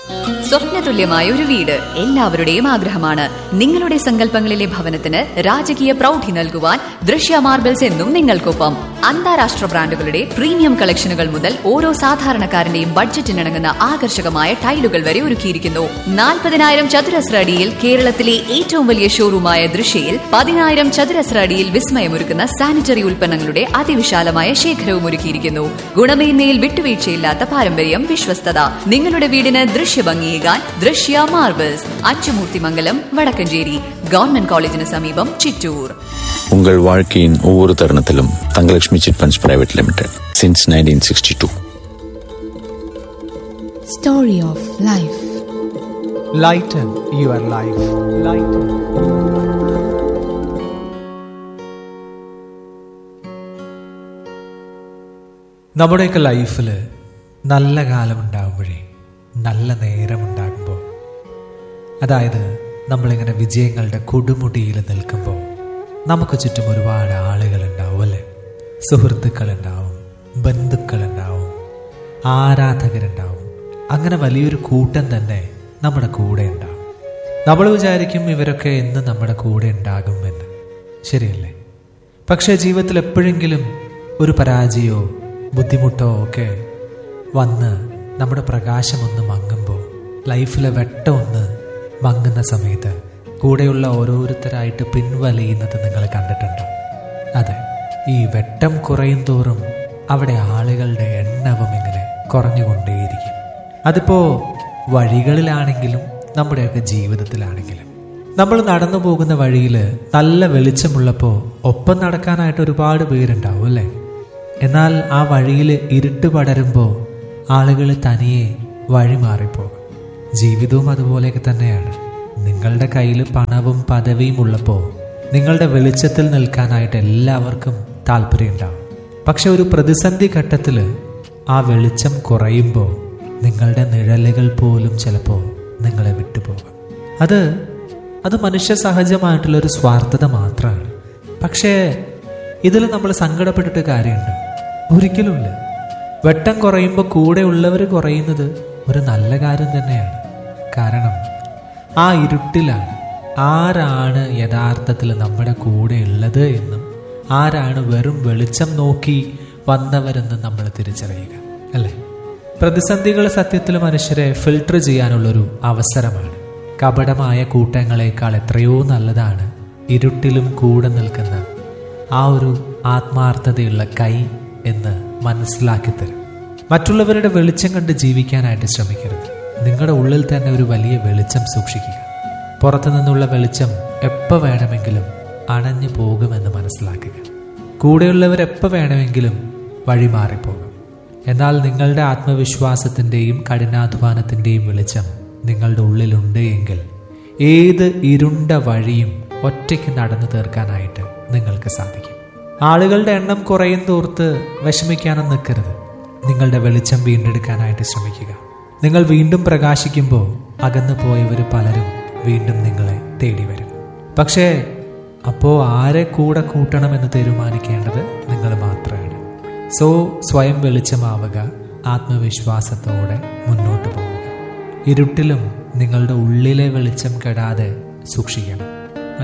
സ്വപ്നതുല്യമായ ഒരു വീട് എല്ലാവരുടെയും ആഗ്രഹമാണ് നിങ്ങളുടെ സങ്കല്പങ്ങളിലെ ഭവനത്തിന് രാജകീയ പ്രൗഢി നൽകുവാൻ ദൃശ്യ മാർബിൾസ് എന്നും നിങ്ങൾക്കൊപ്പം അന്താരാഷ്ട്ര ബ്രാൻഡുകളുടെ പ്രീമിയം കളക്ഷനുകൾ മുതൽ ഓരോ സാധാരണക്കാരന്റെയും ബഡ്ജറ്റിനിണങ്ങുന്ന ആകർഷകമായ ടൈലുകൾ വരെ ഒരുക്കിയിരിക്കുന്നു നാൽപ്പതിനായിരം ചതുരശ്ര അടിയിൽ കേരളത്തിലെ ഏറ്റവും വലിയ ഷോറൂമായ ദൃശ്യയിൽ പതിനായിരം ചതുരശ്ര അടിയിൽ വിസ്മയമൊരുക്കുന്ന സാനിറ്ററി ഉൽപ്പന്നങ്ങളുടെ അതിവിശാലമായ ശേഖരവും ഒരുക്കിയിരിക്കുന്നു ഗുണമേന്മയിൽ വിട്ടുവീഴ്ചയില്ലാത്ത പാരമ്പര്യം വിശ്വസ്തത നിങ്ങളുടെ വീടിന് ദൃശ്യഭംഗിയേകാൻ ദൃശ്യ മാർബിൾസ് അച്ചുമൂർത്തിമംഗലം വടക്കഞ്ചേരി ഗവൺമെന്റ് കോളേജിന് സമീപം ചിറ്റൂർ உங்கள் வாழ்க்கையின் ஒவ்வொரு தருணத்திலும் Thangalakshmi chit funds private limited since nineteen sixty two Story of Life. Lighten your life. Lighten. നമ്മുടെയൊക്കെ ലൈഫിൽ നല്ല കാലം ഉണ്ടാകുമ്പോഴേ നല്ല നേരം ഉണ്ടാകുമ്പോൾ അതായത് നമ്മളിങ്ങനെ വിജയങ്ങളുടെ കൊടുമുടിയിൽ നിൽക്കുമ്പോൾ നമുക്ക് ചുറ്റും ഒരുപാട് ആളുകൾ ഉണ്ടാവും അല്ലേ സുഹൃത്തുക്കളുണ്ടാവും ബന്ധുക്കളുണ്ടാവും ആരാധകരുണ്ടാവും അങ്ങനെ വലിയൊരു കൂട്ടം തന്നെ നമ്മുടെ കൂടെ ഉണ്ടാവും നമ്മൾ വിചാരിക്കും ഇവരൊക്കെ എന്ന് നമ്മുടെ കൂടെ ഉണ്ടാകുമെന്ന് ശരിയല്ലേ പക്ഷേ ജീവിതത്തിൽ എപ്പോഴെങ്കിലും ഒരു പരാജയമോ ബുദ്ധിമുട്ടോ ഒക്കെ വന്ന് നമ്മുടെ പ്രകാശം ഒന്ന് മങ്ങുമ്പോൾ ലൈഫിലെ വെട്ടം ഒന്ന് മങ്ങുന്ന സമയത്ത് കൂടെയുള്ള ഓരോരുത്തരായിട്ട് പിൻവലിയുന്നത് നിങ്ങൾ കണ്ടിട്ടുണ്ടോ അതെ ഈ വെട്ടം കുറയും തോറും അവിടെ ആളുകളുടെ എണ്ണവും ഇങ്ങനെ കുറഞ്ഞുകൊണ്ടേയിരിക്കും അതിപ്പോ വഴികളിലാണെങ്കിലും നമ്മുടെയൊക്കെ ജീവിതത്തിലാണെങ്കിലും നമ്മൾ നടന്നു പോകുന്ന വഴിയിൽ നല്ല വെളിച്ചമുള്ളപ്പോൾ ഒപ്പം നടക്കാനായിട്ട് ഒരുപാട് പേരുണ്ടാവും അല്ലേ എന്നാൽ ആ വഴിയിൽ ഇരുട്ട് പടരുമ്പോൾ ആളുകൾ തനിയെ വഴി മാറിപ്പോകും ജീവിതവും അതുപോലെയൊക്കെ തന്നെയാണ് നിങ്ങളുടെ കയ്യിൽ പണവും പദവിയും ഉള്ളപ്പോൾ നിങ്ങളുടെ വെളിച്ചത്തിൽ നിൽക്കാനായിട്ട് എല്ലാവർക്കും താല്പര്യമുണ്ടാവും പക്ഷെ ഒരു പ്രതിസന്ധി ഘട്ടത്തിൽ ആ വെളിച്ചം കുറയുമ്പോൾ നിങ്ങളുടെ നിഴലുകൾ പോലും ചിലപ്പോൾ നിങ്ങളെ വിട്ടുപോകും അത് അത് മനുഷ്യ സഹജമായിട്ടുള്ള ഒരു സ്വാർത്ഥത മാത്രമാണ് പക്ഷേ ഇതിൽ നമ്മൾ സങ്കടപ്പെട്ടിട്ട് കാര്യമുണ്ട് ഒരിക്കലുമില്ല വെട്ടം കുറയുമ്പോൾ കൂടെ ഉള്ളവർ കുറയുന്നത് ഒരു നല്ല കാര്യം തന്നെയാണ് കാരണം ആ ഇരുട്ടിലാണ് ആരാണ് യഥാർത്ഥത്തിൽ നമ്മുടെ കൂടെ ഉള്ളത് എന്നും ആരാണ് വെറും വെളിച്ചം നോക്കി വന്നവരെന്നും നമ്മൾ തിരിച്ചറിയുക അല്ലേ പ്രതിസന്ധികൾ സത്യത്തിൽ മനുഷ്യരെ ഫിൽട്ടർ ചെയ്യാനുള്ളൊരു അവസരമാണ് കപടമായ കൂട്ടങ്ങളെക്കാൾ എത്രയോ നല്ലതാണ് ഇരുട്ടിലും കൂടെ നിൽക്കുന്ന ആ ഒരു ആത്മാർത്ഥതയുള്ള കൈ എന്ന് മനസ്സിലാക്കി തരും മറ്റുള്ളവരുടെ വെളിച്ചം കണ്ട് ജീവിക്കാനായിട്ട് ശ്രമിക്കരുത് നിങ്ങളുടെ ഉള്ളിൽ തന്നെ ഒരു വലിയ വെളിച്ചം സൂക്ഷിക്കുക പുറത്തു നിന്നുള്ള വെളിച്ചം എപ്പോൾ വേണമെങ്കിലും അണഞ്ഞു പോകുമെന്ന് മനസ്സിലാക്കുക കൂടെയുള്ളവർ എപ്പോൾ വേണമെങ്കിലും വഴിമാറിപ്പോകും എന്നാൽ നിങ്ങളുടെ ആത്മവിശ്വാസത്തിൻ്റെയും കഠിനാധ്വാനത്തിൻ്റെയും വെളിച്ചം നിങ്ങളുടെ ഉള്ളിലുണ്ട് എങ്കിൽ ഏത് ഇരുണ്ട വഴിയും ഒറ്റയ്ക്ക് നടന്നു തീർക്കാനായിട്ട് നിങ്ങൾക്ക് സാധിക്കും ആളുകളുടെ എണ്ണം കുറയും തോർത്ത് വിഷമിക്കാനും നിൽക്കരുത് നിങ്ങളുടെ വെളിച്ചം വീണ്ടെടുക്കാനായിട്ട് ശ്രമിക്കുക നിങ്ങൾ വീണ്ടും പ്രകാശിക്കുമ്പോൾ അകന്നു പോയവർ പലരും വീണ്ടും നിങ്ങളെ തേടി വരും പക്ഷേ അപ്പോൾ ആരെ കൂടെ കൂട്ടണമെന്ന് തീരുമാനിക്കേണ്ടത് നിങ്ങൾ മാത്രമാണ് സോ സ്വയം വെളിച്ചമാവുക ആത്മവിശ്വാസത്തോടെ മുന്നോട്ട് പോവുക ഇരുട്ടിലും നിങ്ങളുടെ ഉള്ളിലെ വെളിച്ചം കെടാതെ സൂക്ഷിക്കണം